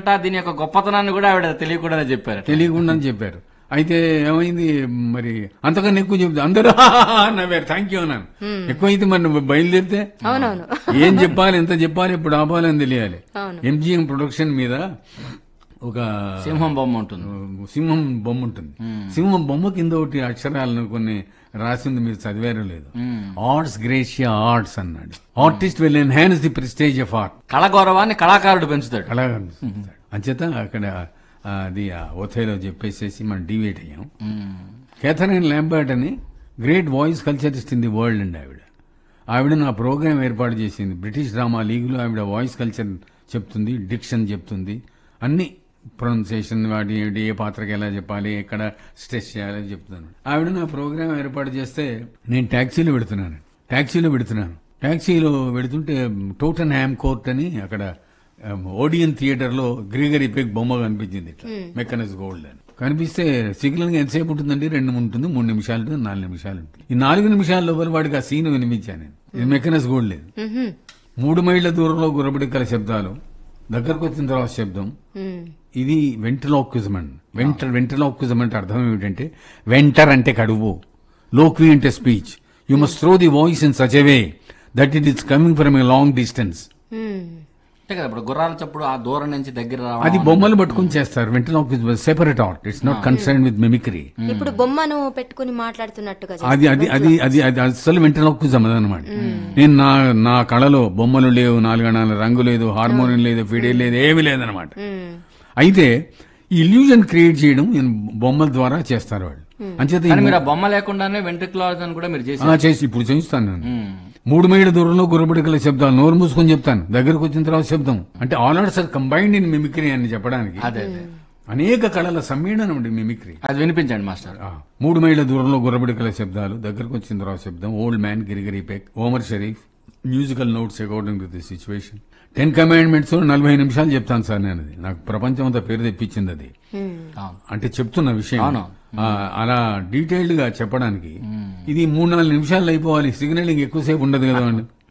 అంట దీని యొక్క గొప్పతనాన్ని కూడా ఆవిడ తెలియకుండానే చెప్పారు తెలియకుండా చెప్పారు అయితే ఏమైంది మరి అంతకన్నా ఎక్కువ చెప్తే అందరూ నవ్వారు థ్యాంక్ యూ అన్నాను ఎక్కువైతే మరి నువ్వు బయలుదేరితే అవునవును ఏం చెప్పాలి ఎంత చెప్పాలి ఇప్పుడు ఆపాలి అని తెలియాలి అవును. ఎంజిఎం ప్రొడక్షన్ మీద ఒక సింహం బొమ్మ ఉంటుంది సింహం బొమ్మ ఉంటుంది సింహం బొమ్మ కింద ఒకటి అక్షరాలను కొన్ని రాసింది మీరు చదివారో లేదు ఆర్ట్స్ గ్రేషియా ఆర్ట్స్ అన్నాడు artist will enhance the prestige of art కళ గౌరవాన్ని కళాకారుడు పెంచుతాడు అలా అంచేత అక్కడ ఆ, అది ఆ ఒథేలో చెప్పేసేసి మనం డివేట్ అయ్యాం కేథరిన్ ల్యాంబర్ట్ అని great voice culturist in the world అండి ఆవిడ ఆవిడ నా ప్రోగ్రామ్ ఏర్పాటు చేసింది బ్రిటిష్ డ్రామా లీగ్లో ఆవిడ వాయిస్ కల్చర్ చెప్తుంది డిక్షన్ చెప్తుంది అన్ని ప్రొనౌన్సియేషన్ వాటి ఏంటి, ఏ పాత్రకి ఎలా చెప్పాలి ఎక్కడ స్ట్రెస్ చేయాలని చెప్తాను ఆవిడ నా ప్రోగ్రామ్ ఏర్పాటు చేస్తే నేను ట్యాక్సీలో పెడుతున్నాను ట్యాక్సీలో పెడుతున్నాను ట్యాక్సీలో పెడుతుంటే టోటన్ హ్యామ్ కోర్ట్ అని అక్కడ ఓడియన్ థియేటర్ లో గ్రీగరీ పెగ్ బొమ్మ కనిపించింది ఇట్లా మెక్కనస్ గోల్డ్ అని కనిపిస్తే సిగ్నల్ ఎంతసేపు ఉంటుందండి రెండు ఉంటుంది మూడు నిమిషాలు ఉంటుంది నాలుగు నిమిషాలు ఉంటుంది ఈ నాలుగు నిమిషాల లోపల వాడికి ఆ సీన్ వినిపించాను నేను ఇది మెక్కనస్ గోల్డ్ లేదు మ్హూ. మూడు మైళ్ళ దూరంలో గుర్రబడికల శబ్దాలు దగ్గరకు వచ్చిన తర్వాత శబ్దం మ్. ఇది వెంటలాక్విజం అండి వెంటర్ వెంటలాక్విజం అంటే అర్థం ఏమిటంటే వెంటర్ అంటే కడువు లోక్వి అంటే speech you must throw the voice in such a way that it is coming from a long distance hmm. అంతే కదా ఇప్పుడు గుర్రాల చప్పుడు ఆ దూరం నుంచి దగ్గర రావడం అది బొమ్మలు పట్టుకుని చేస్తారు ventriloquism separate art it's not concern with mimicry ఇప్పుడు బొమ్మను పెట్టుకుని మాట్లాడుతున్నట్టుగా అది అది అది అది అది అసలు వెంటలాక్విజం అదనమాట నేను నా నా కళలో బొమ్మలు లేవు నాలుగణాల రంగు లేదు హార్మోనియం లేదు ఫిడే లేదు ఏమీ లేదనమాట మ్. అయితే ఈ ఇల్యూజన్ క్రియేట్ చేయడం నేను బొమ్మల ద్వారా చేస్తారు వాళ్ళు అంచేత ఈ కానీ మీరు ఆ బొమ్మ లేకుండానే వెంట్రుక్లాజ్ అని కూడా మీరు చేసి ఆ, చేసి ఇప్పుడు చేయిస్తాను నేను మూడు మైళ్ళ దూరంలో గుర్రబడికల శబ్దాలు నోరు మూసుకొని చెప్తాను దగ్గరకు వచ్చిన తర్వాత శబ్దం అంటే all arts are combined in mimicry అని చెప్పడానికి అదే అదే అనేక కళల సమ్మేళనం అండి మిమిక్రీ అది వినిపించండి మాస్టర్ ఆ, మూడు మైళ్ళ దూరంలో గుర్రబడికల శబ్దాలు దగ్గరకు వచ్చిన తర్వాత శబ్దం old man Gregory Peck Omar Sharif musical notes according to the situation ten commandments నలభై నిమిషాలు చెప్తాను సార్ నేను అది నాకు ప్రపంచం అంతా పేరు తెప్పించింది అది మ్. అవును అంటే చెప్తున్న విషయం అవును. ఆ, అలా డీటెయిల్డ్ గా చెప్పడానికి ఇది మూడు నాలుగు నిమిషాలు అయిపోవాలి సిగ్నలింగ్ ఎక్కువసేపు ఉండదు కదా అండి